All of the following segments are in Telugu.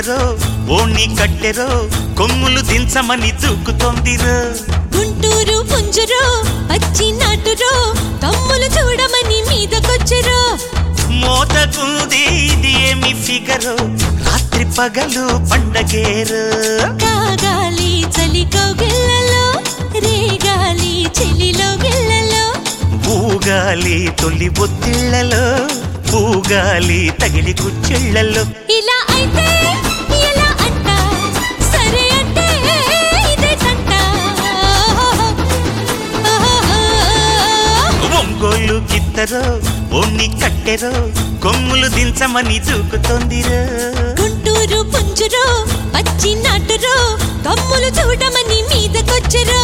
కట్టెరో ఓణి కట్టెరో కొమ్ములు దించమని దూకుతోందిరో గుంటూరు పుంజురో పచ్చి నాటురో తమ్ములు చూడమని మీదకొచ్చురో మోతకుంది ఇది ఏమి ఫిగరు రాత్రి పగలు పండగేరు కాగాలి చలి కౌగిళ్ళలో రేగాలి చెలిలో గిళ్ళలో ఊగాలి తొలి ఒత్తిళ్లలో ఊగాలి తగిలి కుచ్చిళ్లలో ఇలా అయితే ఎలా అంట సరే అంటే ఇదే కంట ఒంగోలు గిత్తరో ఓణి కట్టెరో కొమ్ములు దించమని దూకుతోందిరో గుంటూరు పుంజురో పచ్చి నాటురో తమ్ములు చూడమని మీదకొచ్చురో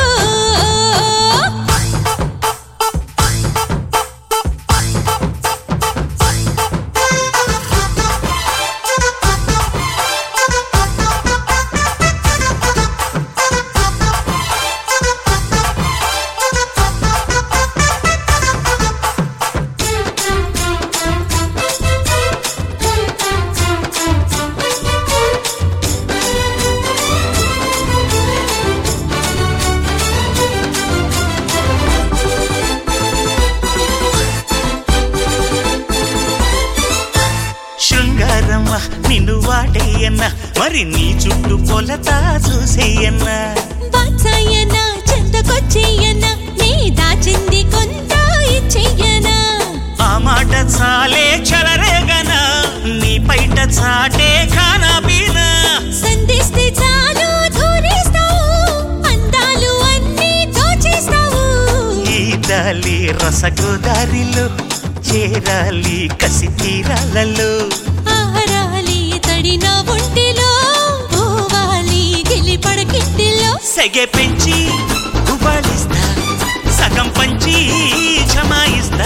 శృంగారమ్మ నిన్ను వాడేయన్న మరి నీ చుట్టూ పొలతా చూసేయన్నా బాచాయన చెంతకొచ్చేయన నీ దాచింది కొంత ఇచ్చేయనా ఆ మాట చాలే చలరేగనా నీ బయట చాటే ఖానా పీనా సంధిస్తే చాలు ధూరేస్తావు అందాలు అన్నీ దోచేస్తావు ఈ దాలి రసగోదారిలో చేరాలి కసి తీరాలలో ఆరాలి తడిన ఒంటిలో పోవాలి గిలి పడకింటిలో సెగె పెంచి గుబాళిస్తా సగం పంచి జమాయిస్తా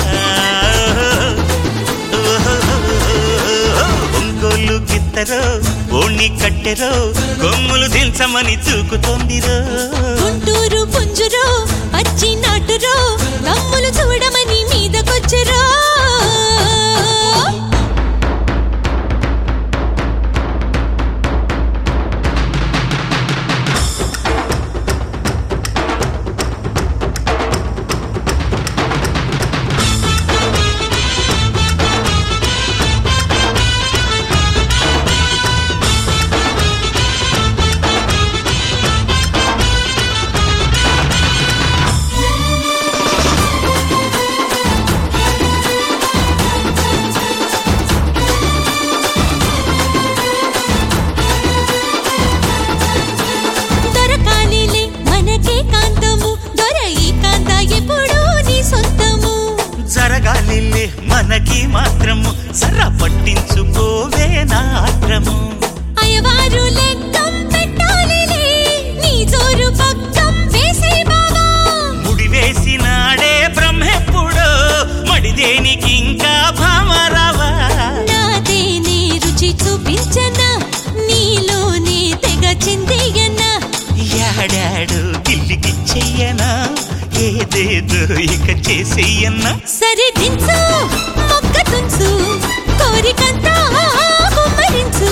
ఒంగోలు గిత్తరో ఓణి కట్టెరో కొమ్ములు దించమని దూకుతోందిరో గుంటూరు పుంజురో పచ్చి నాటురో తమ్ములు చూడమని మీదకొచ్చురో దొరకాలిలే మనకే కాంతము దొర ఈ కాంత ఎప్పుడు నీ సొంతము జరగాలిలే మనకి మాత్రము సర పట్టించుకోవే నాత్రము అయ్యవారు లెక్కం పెట్టాలిలే నీ జోరు పక్కం వేసే బావా ముడివేసినాడే బ్రహ్మెప్పుడో మడిదేనికి ఇంకా భామరావా నాదేనే రుచి చూపించనా నీలోనే తెగ చిందియనా యాడాడు గిల్లికి చెయ్యనా ఏదేదో ఇక చేసేయన్నా సరే దించు మొక్క తుంచు కోరికంతా కుమ్మరించు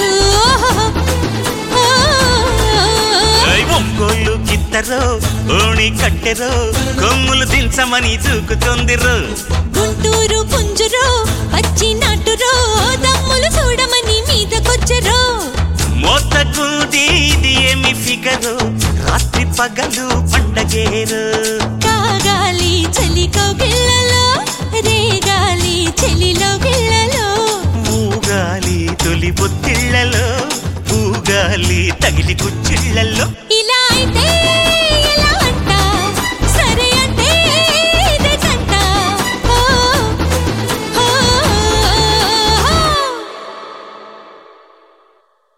ఐ ఒంగోలు గిత్తరో ఓణి కట్టెరో కొమ్ములు దించమని దూకుతోందిరో గుంటూరు పుంజురో పచ్చి నాటురో దమ్ములు చూడమని మీదకొచ్చరో మోతకుంది ఇది ఏమి ఫిగరు రాత్రి పగలు పండగేరు కాగాలి చలి కౌగిళ్ళలో రేగాలి చెలిలో గిళ్ళలో ఊగాలి తొలి బొత్తిళ్లలో ఊగాలి తగిలి కుచ్చిళ్లలో ఇలా